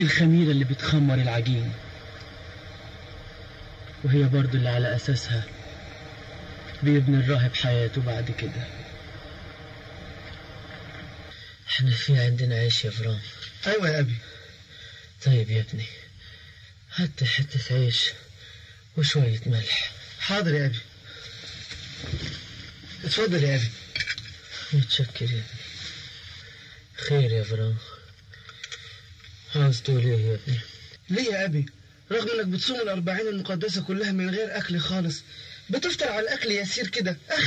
الخميرة اللي بتخمر العجين وهي برضو اللي على أساسها بيبني الراهب حياته بعد كده احنا في عندنا عيش يا فرام ايوه يا ابي طيب يا ابني هات حتة عيش وشوية ملح حاضر يا ابي اتفضل يا ابي متشكر يا ابني خير يا فرام عاوز تقول ايه يا ابني ليه يا ابي رغم انك بتصوم الاربعين المقدسة كلها من غير اكل خالص بتفطر على الاكل يسير كده اخر